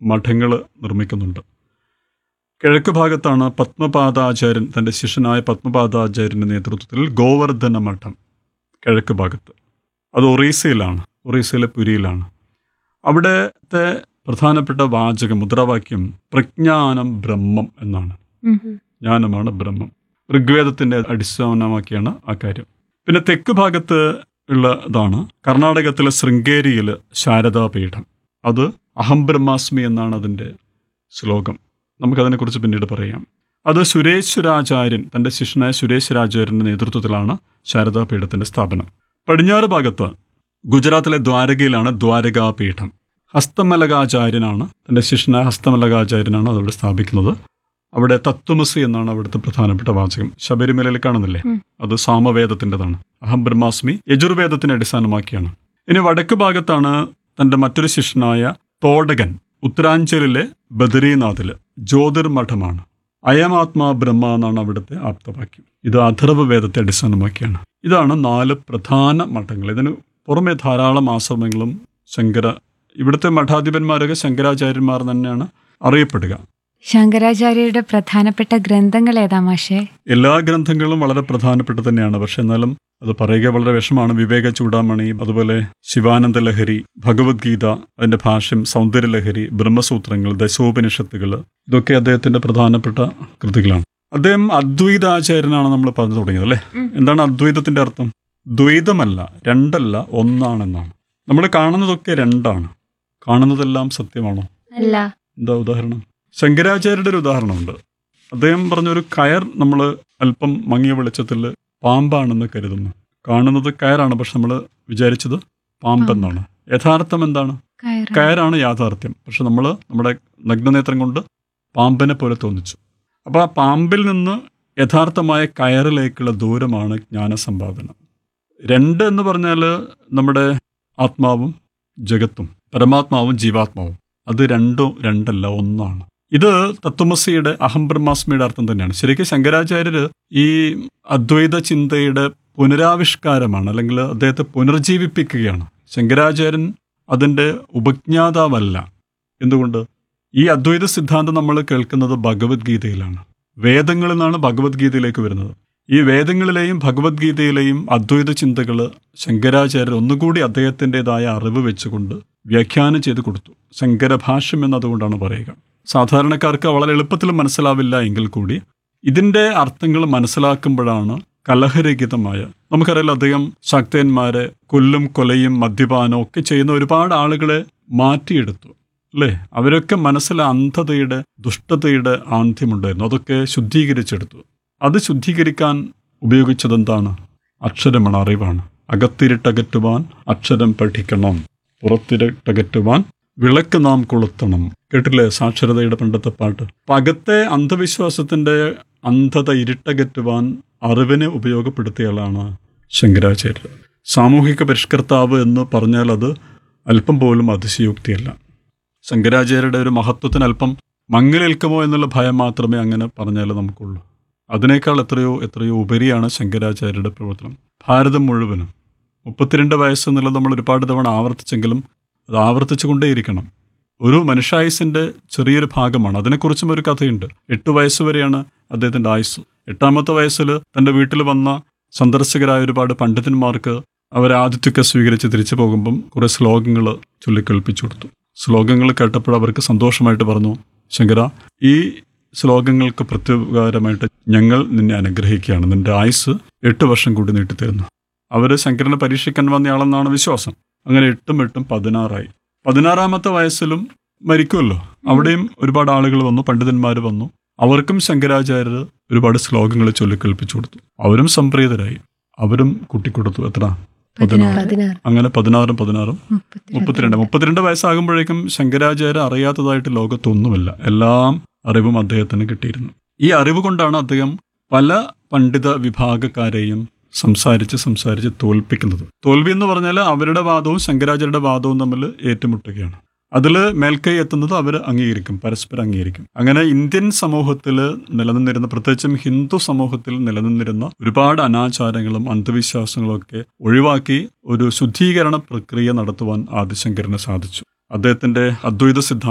മഠങ്ങൾ നിർമ്മിക്കുന്നുണ്ട് കിഴക്ക് ഭാഗത്താണ് പത്മപാദാചാര്യൻ തൻ്റെ ശിഷ്യനായ പത്മപാദാചാര്യൻ്റെ നേതൃത്വത്തിൽ ഗോവർദ്ധന മഠം കിഴക്ക് ഭാഗത്ത് അത് ഒറീസയിലാണ് ഒറീസയിലെ പുരിയിലാണ് അവിടുത്തെ പ്രധാനപ്പെട്ട വാചകം മുദ്രാവാക്യം പ്രജ്ഞാനം ബ്രഹ്മം എന്നാണ് ഉം. ജ്ഞാനമാണ് ബ്രഹ്മം ഋഗ്വേദത്തിന്റെ അടിസ്ഥാനമാക്കിയാണ് ആ കാര്യം പിന്നെ തെക്ക് ഭാഗത്ത് ഉള്ളതാണ് കർണാടകത്തിലെ ശൃംഗേരിയില് ശാരദാപീഠം അത് അഹം ബ്രഹ്മാസ്മി എന്നാണ് അതിൻ്റെ ശ്ലോകം നമുക്കതിനെക്കുറിച്ച് പിന്നീട് പറയാം അത് സുരേശ്വരാചാര്യൻ തൻ്റെ ശിഷ്യനായ സുരേശ്വരാചാര്യൻ്റെ നേതൃത്വത്തിലാണ് ശാരദാപീഠത്തിൻ്റെ സ്ഥാപനം പടിഞ്ഞാറ് ഭാഗത്ത് ഗുജറാത്തിലെ ദ്വാരകയിലാണ് ദ്വാരകാപീഠം ഹസ്തമലകാചാര്യനാണ് തൻ്റെ ശിഷ്യനായ ഹസ്തമലകാചാര്യനാണ് അതവിടെ സ്ഥാപിക്കുന്നത് അവിടെ തത്വമസി എന്നാണ് അവിടുത്തെ പ്രധാനപ്പെട്ട വാചകം ശബരിമലയിൽ കാണുന്നില്ലേ ഉം. അത് സാമവേദത്തിൻ്റെതാണ് അഹം ബ്രഹ്മാസ്മി യജുർവേദത്തിനെ അടിസ്ഥാനമാക്കിയാണ് ഇനി വടക്ക് ഭാഗത്താണ് തൻ്റെ മറ്റൊരു ശിഷ്യനായ തോടകൻ ഉത്തരാഞ്ചലിലെ ബദരീനാഥില് ജ്യോതിർമഠമാണ് അയമാത്മാ ബ്രഹ്മ എന്നാണ് അവിടുത്തെ ആപ്തവാക്യം ഇത് അഥർവ വേദത്തെ അടിസ്ഥാനമാക്കിയാണ് ഇതാണ് നാല് പ്രധാന മഠങ്ങൾ ഇതിന് പുറമെ ധാരാളം ആശ്രമങ്ങളും ശങ്കര ഇവിടുത്തെ മഠാധിപന്മാരൊക്കെ ശങ്കരാചാര്യന്മാർ തന്നെയാണ് അറിയപ്പെടുക ശങ്കരാചാര്യരുടെ പ്രധാനപ്പെട്ട ഗ്രന്ഥങ്ങൾ ഏതാ മാഷേ എല്ലാ ഗ്രന്ഥങ്ങളും വളരെ പ്രധാനപ്പെട്ട തന്നെയാണ് പക്ഷെ എന്നാലും അത് പറയുക വളരെ വിഷമാണ് വിവേക ചൂടാമണി അതുപോലെ ശിവാനന്ദ ലഹരി ഭഗവത്ഗീത അതിന്റെ ഭാഷ്യം സൗന്ദര്യലഹരി ബ്രഹ്മസൂത്രങ്ങൾ ദശോപനിഷത്തുകൾ ഇതൊക്കെ അദ്ദേഹത്തിന്റെ പ്രധാനപ്പെട്ട കൃതികളാണ് അദ്ദേഹം അദ്വൈതാചാര്യനാണ് നമ്മൾ പറഞ്ഞു തുടങ്ങിയത് അല്ലേ ഉം. എന്താണ് അദ്വൈതത്തിന്റെ അർത്ഥം ദ്വൈതമല്ല രണ്ടല്ല ഒന്നാണെന്നാണ് നമ്മൾ കാണുന്നതൊക്കെ രണ്ടാണ് കാണുന്നതെല്ലാം സത്യമാണോ അല്ല എന്താ ഉദാഹരണം ശങ്കരാചാര്യരുടെ ഒരു ഉദാഹരണമുണ്ട് അദ്ദേഹം പറഞ്ഞൊരു കയർ നമ്മൾ അല്പം മങ്ങിയ വെളിച്ചത്തിൽ പാമ്പാണെന്ന് കരുതുന്നു കാണുന്നത് കയറാണ് പക്ഷെ നമ്മൾ വിചാരിച്ചത് പാമ്പെന്നാണ് യഥാർത്ഥം എന്താണ് കയറ് കയറാണ് യാഥാർത്ഥ്യം പക്ഷെ നമ്മൾ നമ്മുടെ നഗ്നനേത്രം കൊണ്ട് പാമ്പിനെ പോലെ തോന്നിച്ചു അപ്പോൾ ആ പാമ്പിൽ നിന്ന് യഥാർത്ഥമായ കയറിലേക്കുള്ള ദൂരമാണ് ജ്ഞാനസമ്പാദനം രണ്ട് എന്ന് പറഞ്ഞാൽ നമ്മുടെ ആത്മാവും ജഗത്തും പരമാത്മാവും ജീവാത്മാവും അത് രണ്ടും രണ്ടല്ല ഒന്നാണ് ഇത് തത്വമസിയുടെ അഹം ബ്രഹ്മാസ്മിയുടെ അർത്ഥം തന്നെയാണ് ശരിക്കും ശങ്കരാചാര്യര് ഈ അദ്വൈത ചിന്തയുടെ പുനരാവിഷ്കാരമാണ് അല്ലെങ്കിൽ അദ്ദേഹത്തെ പുനർജീവിപ്പിക്കുകയാണ് ശങ്കരാചാര്യൻ അതിൻ്റെ ഉപജ്ഞാതാവല്ല എന്തുകൊണ്ട് ഈ അദ്വൈത സിദ്ധാന്തം നമ്മൾ കേൾക്കുന്നത് ഭഗവത്ഗീതയിലാണ് വേദങ്ങളിൽ നിന്നാണ് ഭഗവത്ഗീതയിലേക്ക് വരുന്നത് ഈ വേദങ്ങളിലെയും ഭഗവത്ഗീതയിലെയും അദ്വൈത ചിന്തകൾ ശങ്കരാചാര്യർ ഒന്നുകൂടി അദ്ദേഹത്തിൻ്റെതായ അറിവ് വെച്ചുകൊണ്ട് വ്യാഖ്യാനം ചെയ്ത് കൊടുത്തു ശങ്കരഭാഷ്യം എന്നതുകൊണ്ടാണ് പറയുക സാധാരണക്കാർക്ക് വളരെ എളുപ്പത്തിൽ മനസ്സിലാവില്ല എങ്കിൽ കൂടി ഇതിൻ്റെ അർത്ഥങ്ങൾ മനസ്സിലാക്കുമ്പോഴാണ് കലഹരഹിതമായ നമുക്കറിയാലോ അദ്ദേഹം ശക്തന്മാരെ കൊല്ലും കൊലയും മദ്യപാനവും ഒക്കെ ചെയ്യുന്ന ഒരുപാട് ആളുകളെ മാറ്റിയെടുത്തു അല്ലേ അവരൊക്കെ മനസ്സിലെ അന്ധതയുടെ ദുഷ്ടതയുടെ ആന്ധ്യമുണ്ടായിരുന്നു അതൊക്കെ ശുദ്ധീകരിച്ചെടുത്തു അത് ശുദ്ധീകരിക്കാൻ ഉപയോഗിച്ചത് എന്താണ് അക്ഷരമാണ് അറിവാണ് അകത്തിരിട്ടകറ്റുവാൻ അക്ഷരം പഠിക്കണം പുറത്തിരിട്ടകറ്റുവാൻ വിളക്ക് നാം കൊളുത്തണം കേട്ടില്ലേ സാക്ഷരതയുടെ പണ്ടത്തെ പാട്ട് അപ്പൊ അകത്തെ അന്ധവിശ്വാസത്തിന്റെ അന്ധത ഇരുട്ടകറ്റുവാൻ അറിവിനെ ഉപയോഗപ്പെടുത്തിയാളാണ് ശങ്കരാചാര്യർ സാമൂഹിക പരിഷ്കർത്താവ് എന്ന് പറഞ്ഞാൽ അത് അല്പം പോലും അതിശയോക്തിയല്ല ശങ്കരാചാര്യരുടെ ഒരു മഹത്വത്തിന് അല്പം മങ്ങലേൽക്കുമോ എന്നുള്ള ഭയം മാത്രമേ അങ്ങനെ പറഞ്ഞാൽ നമുക്കുള്ളൂ അതിനേക്കാൾ എത്രയോ എത്രയോ ഉപരിയാണ് ശങ്കരാചാര്യരുടെ പ്രവർത്തനം ഭാരതം മുഴുവനും മുപ്പത്തിരണ്ട് വയസ്സ് എന്നുള്ളത് നമ്മൾ ഒരുപാട് തവണ ആവർത്തിച്ചെങ്കിലും അത് ആവർത്തിച്ചുകൊണ്ടേയിരിക്കണം ഒരു മനുഷ്യായുസിന്റെ ചെറിയൊരു ഭാഗമാണ് അതിനെക്കുറിച്ചും ഒരു കഥയുണ്ട് എട്ട് വയസ്സ് വരെയാണ് അദ്ദേഹത്തിന്റെ ആയുസ് എട്ടാമത്തെ വയസ്സിൽ തന്റെ വീട്ടിൽ വന്ന സന്ദർശകരായ ഒരുപാട് പണ്ഡിതന്മാർക്ക് അവരെ ആതിഥ്യമൊക്കെ സ്വീകരിച്ച് തിരിച്ചു പോകുമ്പം കുറെ ശ്ലോകങ്ങൾ ചൊല്ലിക്കേൾപ്പിച്ചു കൊടുത്തു ശ്ലോകങ്ങൾ കേട്ടപ്പോൾ അവർക്ക് സന്തോഷമായിട്ട് പറഞ്ഞു ശങ്കര ഈ ശ്ലോകങ്ങൾക്ക് പ്രത്യുപകാരമായിട്ട് ഞങ്ങൾ നിന്നെ അനുഗ്രഹിക്കുകയാണ് നിന്റെ ആയുസ് എട്ട് വർഷം കൂടി നീട്ടിത്തരുന്നു അവർ ശങ്കരനെ പരീക്ഷിക്കാൻ വന്നയാളെന്നാണ് വിശ്വാസം അങ്ങനെ എട്ടും എട്ടും പതിനാറായി പതിനാറാമത്തെ വയസ്സിലും മരിക്കുമല്ലോ അവിടെയും ഒരുപാട് ആളുകൾ വന്നു പണ്ഡിതന്മാർ വന്നു അവർക്കും ശങ്കരാചാര്യർ ഒരുപാട് ശ്ലോകങ്ങൾ ചൊല്ലിക്കേൾപ്പിച്ചു കൊടുത്തു അവരും സംപ്രീതരായി അവരും കുട്ടിക്കൊടുത്തു എത്ര പതിനാറ് പതിനാറ് അങ്ങനെ പതിനാറും പതിനാറും മുപ്പത്തിരണ്ട്. മുപ്പത്തിരണ്ട് മുപ്പത്തിരണ്ട് വയസ്സാകുമ്പോഴേക്കും ശങ്കരാചാര്യ അറിയാത്തതായിട്ട് ലോകത്തൊന്നുമില്ല എല്ലാം അറിവും അദ്ദേഹത്തിന് കിട്ടിയിരുന്നു ഈ അറിവ് കൊണ്ടാണ് അദ്ദേഹം പല പണ്ഡിത വിഭാഗക്കാരെയും സംസാരിച്ച് സംസാരിച്ച് തോൽപ്പിക്കുന്നത് തോൽവി എന്ന് പറഞ്ഞാൽ അവരുടെ വാദവും ശങ്കരാചാര്യരുടെ വാദവും തമ്മിൽ ഏറ്റുമുട്ടുകയാണ് അതിൽ മേൽക്കൈ എത്തുന്നത് അവർ അംഗീകരിക്കും പരസ്പരം അംഗീകരിക്കും അങ്ങനെ ഇന്ത്യൻ സമൂഹത്തിൽ നിലനിന്നിരുന്ന പ്രത്യേകിച്ചും ഹിന്ദു സമൂഹത്തിൽ നിലനിന്നിരുന്ന ഒരുപാട് അനാചാരങ്ങളും അന്ധവിശ്വാസങ്ങളും ഒക്കെ ഒഴിവാക്കി ഒരു ശുദ്ധീകരണ പ്രക്രിയ നടത്തുവാൻ ആദിശങ്കരന് സാധിച്ചു അദ്ദേഹത്തിന്റെ അദ്വൈത സിദ്ധാന്തം